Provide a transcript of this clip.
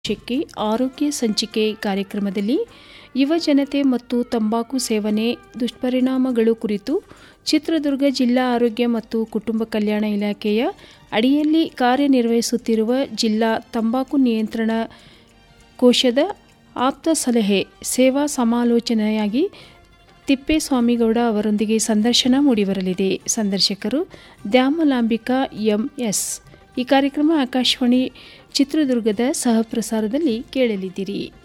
ಶಕ್ಕೆ ಆರೋಗ್ಯ ಸಂಚಿಕೆ ಕಾರ್ಯಕ್ರಮದಲ್ಲಿ ಯುವ ಜನತೆ ಮತ್ತು ತಂಬಾಕು ಸೇವನೆ ದುಷ್ಪರಿಣಾಮಗಳು ಕುರಿತು ಚಿತ್ರದುರ್ಗ ಜಿಲ್ಲಾ ಆರೋಗ್ಯ ಮತ್ತು ಕುಟುಂಬ ಕಲ್ಯಾಣ ಇಲಾಖೆಯ ಅಡಿಯಲ್ಲಿ ಕಾರ್ಯನಿರ್ವಹಿಸುತ್ತಿರುವ ಜಿಲ್ಲಾ ತಂಬಾಕು ನಿಯಂತ್ರಣ ಕೋಶದ ಆಪ್ತ ಸಲಹೆ ಸೇವಾ ಸಮಾಲೋಚನೆಯಾಗಿ ತಿಪ್ಪೇಸ್ವಾಮಿಗೌಡ ಅವರೊಂದಿಗೆ ಸಂದರ್ಶನ ಮೂಡಿಬರಲಿದೆ ಸಂದರ್ಶಕರು ದ್ಯಾಮಲಾಂಬಿಕಾ ಎಂಎಸ್ ಈ ಕಾರ್ಯಕ್ರಮ ಆಕಾಶವಾಣಿ ಚಿತ್ರದುರ್ಗದ ಸಹಪ್ರಸಾರದಲ್ಲಿ ಕೇಳಲಿದ್ದೀರಿ